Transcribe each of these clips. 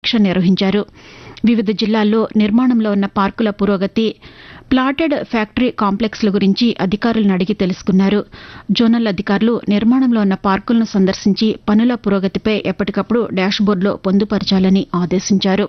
సమీక్ష నిర్వహించారు వివిధ జిల్లాల్లో నిర్మాణంలో ఉన్న పార్కుల పురోగతి ప్లాటెడ్ ఫ్యాక్టరీ కాంప్లెక్స్ల గురించి అధికారులను అడిగి తెలుసుకున్నారు జోనల్ అధికారులు నిర్మాణంలో ఉన్న పార్కులను సందర్శించి పనుల పురోగతిపై ఎప్పటికప్పుడు డాష్బోర్డులో పొందుపరచాలని ఆదేశించారు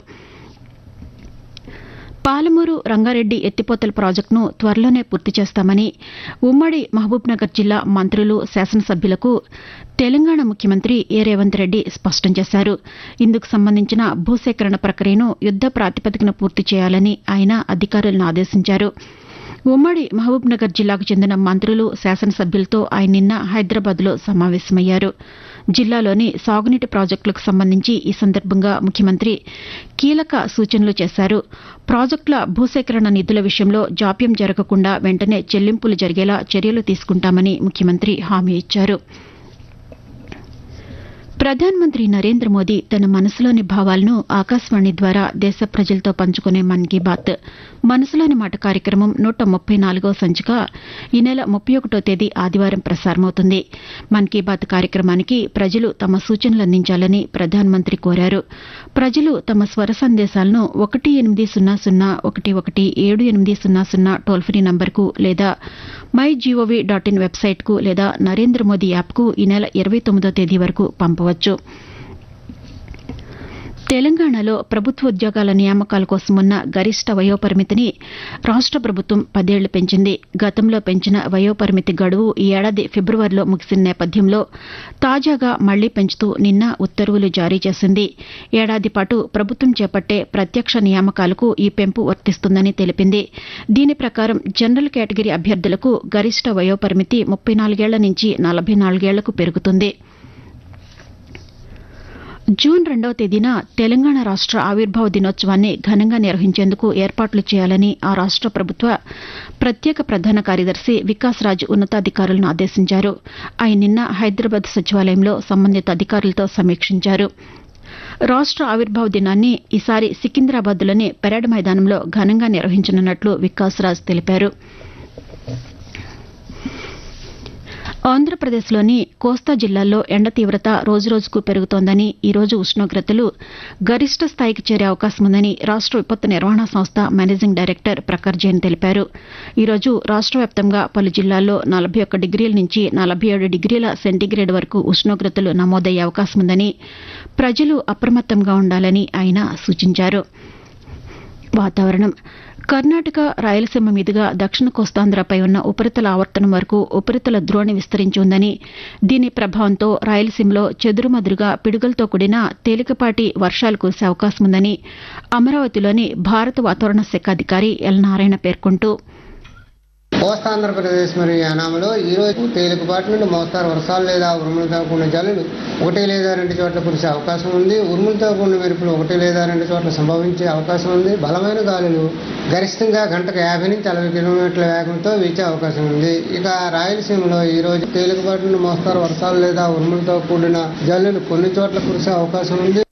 పాలమూరు రంగారెడ్డి ఎత్తిపోతల ప్రాజెక్టును త్వరలోనే పూర్తి చేస్తామని ఉమ్మడి మహబూబ్నగర్ జిల్లా మంత్రులు శాసనసభ్యులకు తెలంగాణ ముఖ్యమంత్రి ఏ రేవంత్ రెడ్డి స్పష్టం చేశారు ఇందుకు సంబంధించిన భూసేకరణ ప్రక్రియను యుద్ద ప్రాతిపదికన పూర్తి చేయాలని ఆయన అధికారులను ఆదేశించారు ఉమ్మడి మహబూబ్నగర్ జిల్లాకు చెందిన మంత్రులు శాసనసభ్యులతో ఆయన నిన్న హైదరాబాద్లో సమావేశమయ్యారు జిల్లాలోని సాగునీటి ప్రాజెక్టులకు సంబంధించి ఈ సందర్భంగా ముఖ్యమంత్రి కీలక సూచనలు చేశారు ప్రాజెక్టుల భూసేకరణ నిధుల విషయంలో జాప్యం జరగకుండా వెంటనే చెల్లింపులు జరిగేలా చర్యలు తీసుకుంటామని ముఖ్యమంత్రి హామీ ఇచ్చారు ప్రధానమంత్రి నరేంద్ర మోదీ తన మనసులోని భావాలను ఆకాశవాణి ద్వారా దేశ ప్రజలతో పంచుకునే మన్ కీ బాత్ మనసులోని మాట కార్యక్రమం నూట ముప్పై నాలుగో సంచిక ఈ నెల ముప్పై ఒకటో తేదీ ఆదివారం ప్రసారమవుతుంది మన్ కీ బాత్ కార్యక్రమానికి ప్రజలు తమ సూచనలు అందించాలని ప్రధానమంత్రి కోరారు ప్రజలు తమ స్వర సందేశాలను ఒకటి ఎనిమిది సున్నా సున్నా ఒకటి ఒకటి ఏడు ఎనిమిది సున్నా సున్నా టోల్ ఫ్రీ నంబర్కు లేదా మై జీఓవీ డాట్ ఇన్ వెబ్సైట్కు లేదా నరేంద్ర మోదీ యాప్కు ఈ నెల ఇరవై తొమ్మిదో తేదీ వరకు పంపవచ్చు తెలంగాణలో ప్రభుత్వ ఉద్యోగాల నియామకాల కోసం ఉన్న గరిష్ట వయోపరిమితిని రాష్ట ప్రభుత్వం పదేళ్లు పెంచింది గతంలో పెంచిన వయోపరిమితి గడువు ఈ ఏడాది ఫిబ్రవరిలో ముగిసిన నేపథ్యంలో తాజాగా మళ్లీ పెంచుతూ నిన్న ఉత్తర్వులు జారీ చేసింది ఏడాది పాటు ప్రభుత్వం చేపట్టే ప్రత్యక్ష నియామకాలకు ఈ పెంపు వర్తిస్తుందని తెలిపింది దీని ప్రకారం జనరల్ కేటగిరీ అభ్యర్థులకు గరిష్ట వయోపరిమితి ముప్పై నాలుగేళ్ల నుంచి నలభై నాలుగేళ్లకు పెరుగుతుంది జూన్ రెండవ తేదీన తెలంగాణ రాష్ట ఆవిర్భావ దినోత్సవాన్ని ఘనంగా నిర్వహించేందుకు ఏర్పాట్లు చేయాలని ఆ రాష్ట ప్రభుత్వ ప్రత్యేక ప్రధాన కార్యదర్శి వికాస్ రాజ్ ఉన్నతాధికారులను ఆదేశించారు ఆయన నిన్న హైదరాబాద్ సచివాలయంలో సంబంధిత అధికారులతో సమీక్షించారు రాష్ట ఆవిర్భావ దినాన్ని ఈసారి సికింద్రాబాద్లోని పెరేడ్ మైదానంలో ఘనంగా నిర్వహించనున్నట్లు వికాస్ రాజ్ తెలిపారు ఆంధ్రప్రదేశ్లోని కోస్తా జిల్లాల్లో ఎండ తీవ్రత రోజురోజుకు పెరుగుతోందని ఈ రోజు ఉష్ణోగ్రతలు గరిష్ట స్థాయికి చేరే అవకాశం ఉందని రాష్ట విపత్తు నిర్వహణ సంస్థ మేనేజింగ్ డైరెక్టర్ ప్రఖర్ జైన్ తెలిపారు ఈ రోజు రాష్ట వ్యాప్తంగా పలు జిల్లాల్లో నలభై ఒక్క డిగ్రీల నుంచి నలభై ఏడు డిగ్రీల సెంటీగ్రేడ్ వరకు ఉష్ణోగ్రతలు నమోదయ్యే అవకాశం ఉందని ప్రజలు అప్రమత్తంగా ఉండాలని ఆయన సూచించారు వాతావరణం కర్ణాటక రాయలసీమ మీదుగా దక్షిణ కోస్తాంధ్రపై ఉన్న ఉపరితల ఆవర్తనం వరకు ఉపరితల ద్రోణి విస్తరించి ఉందని దీని ప్రభావంతో రాయలసీమలో చెదురుమదురుగా పిడుగులతో కూడిన తేలికపాటి వర్షాలు కురిసే అవకాశం ఉందని అమరావతిలోని భారత వాతావరణ శాఖ అధికారి ఎల్ నారాయణ పేర్కొంటూ కోస్తాంధ్రప్రదేశ్ మరియు యానాంలో ఈ రోజు తేలికపాటి నుండి మోస్తారు వర్షాలు లేదా ఉరుములతో కూడిన జల్లులు ఒకటి లేదా రెండు చోట్ల కురిసే అవకాశం ఉంది ఉరుములతో కూడిన మెరుపులు ఒకటి లేదా రెండు చోట్ల సంభవించే అవకాశం ఉంది బలమైన గాలులు గరిష్టంగా గంటకు యాభై నుంచి అరవై కిలోమీటర్ల వేగంతో వీచే అవకాశం ఉంది ఇక రాయలసీమలో ఈ రోజు తేలికపాటి నుండి మోస్తారు వర్షాలు లేదా ఉరుములతో కూడిన జల్లులు కొన్ని చోట్ల కురిసే అవకాశం ఉంది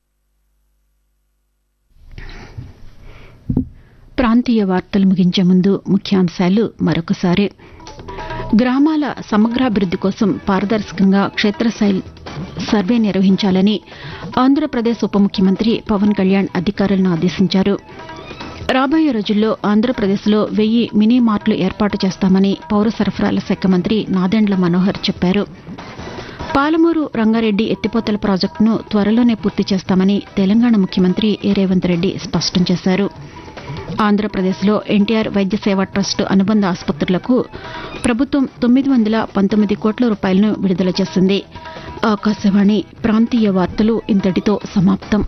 ప్రాంతీయ వార్తలు ముగించే ముందు ముఖ్యాంశాలు మరొకసారి గ్రామాల సమగ్రాభివృద్ది కోసం పారదర్శకంగా క్షేత్రస్థాయి సర్వే నిర్వహించాలని ఆంధ్రప్రదేశ్ ఉప ముఖ్యమంత్రి పవన్ కళ్యాణ్ అధికారులను ఆదేశించారు రాబోయే రోజుల్లో ఆంధ్రప్రదేశ్లో వెయ్యి మినీ మార్ట్లు ఏర్పాటు చేస్తామని పౌర సరఫరాల శాఖ మంత్రి నాదెండ్ల మనోహర్ చెప్పారు పాలమూరు రంగారెడ్డి ఎత్తిపోతల ప్రాజెక్టును త్వరలోనే పూర్తి చేస్తామని తెలంగాణ ముఖ్యమంత్రి ఏ రేవంత్ రెడ్డి స్పష్టం చేశారు ఆంధ్రప్రదేశ్లో ఎన్టీఆర్ వైద్య సేవా ట్రస్ట్ అనుబంధ ఆసుపత్రులకు ప్రభుత్వం తొమ్మిది వందల పంతొమ్మిది కోట్ల రూపాయలను విడుదల చేసింది ఆకాశవాణి ప్రాంతీయ వార్తలు ఇంతటితో సమాప్తం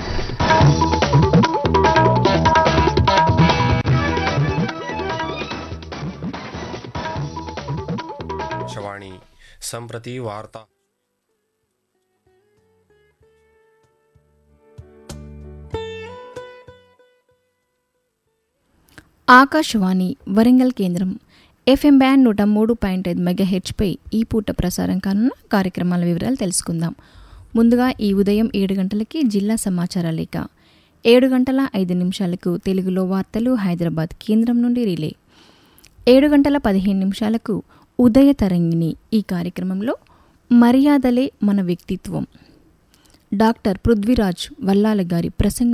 आकाशवाणी सम्प्रति वार्ता ఆకాశవాణి వరంగల్ కేంద్రం ఎఫ్ఎం బ్యాండ్ నూట మూడు పాయింట్ ఐదు మెగాహెచ్పై ఈ పూట ప్రసారం కానున్న కార్యక్రమాల వివరాలు తెలుసుకుందాం ముందుగా ఈ ఉదయం ఏడు గంటలకి జిల్లా సమాచార లేఖ ఏడు గంటల ఐదు నిమిషాలకు తెలుగులో వార్తలు హైదరాబాద్ కేంద్రం నుండి రిలే ఏడు గంటల పదిహేను నిమిషాలకు ఉదయ తరంగిణి ఈ కార్యక్రమంలో మర్యాదలే మన వ్యక్తిత్వం డాక్టర్ పృథ్వీరాజ్ వల్లాల గారి ప్రసంగం